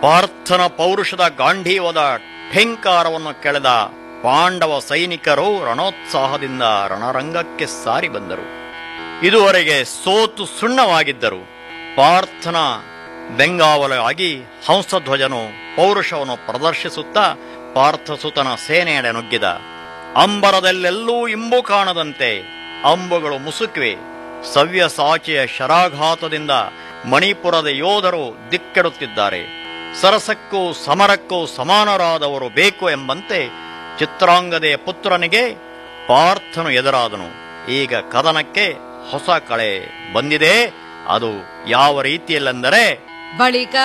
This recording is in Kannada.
ಪಾರ್ಥನ ಪೌರುಷದ ಗಾಂಧೀವದ ಠೇಂಕಾರವನ್ನು ಕೆಳೆದ ಪಾಂಡವ ಸೈನಿಕರು ರಣೋತ್ಸಾಹದಿಂದ ರಣರಂಗಕ್ಕೆ ಸಾರಿ ಬಂದರು ಇದುವರೆಗೆ ಸೋತು ಸುಣ್ಣವಾಗಿದ್ದರು ಪಾರ್ಥನ ಬೆಂಗಾವಲಾಗಿ ಹಂಸಧ್ವಜನು ಪೌರುಷವನ್ನು ಪ್ರದರ್ಶಿಸುತ್ತಾ ಪಾರ್ಥಸುತನ ಸೇನೆಯಡೆ ನುಗ್ಗಿದ ಅಂಬರದಲ್ಲೆಲ್ಲೂ ಇಂಬು ಕಾಣದಂತೆ ಅಂಬುಗಳು ಮುಸುಕಿವೆ ಸವ್ಯಸಾಚಿಯ ಶರಾಘಾತದಿಂದ ಮಣಿಪುರದ ಯೋಧರು ದಿಕ್ಕೆಡುತ್ತಿದ್ದಾರೆ ಸರಸಕ್ಕೂ ಸಮರಕ್ಕೂ ಸಮಾನರಾದವರು ಬೇಕು ಎಂಬಂತೆ ಚಿತ್ರಾಂಗದೆಯ ಪುತ್ರನಿಗೆ ಪಾರ್ಥನು ಎದುರಾದನು ಈಗ ಕದನಕ್ಕೆ ಹೊಸ ಕಳೆ ಬಂದಿದೆ ಅದು ಯಾವ ರೀತಿಯಲ್ಲೆಂದರೆ ಬಳಿಕ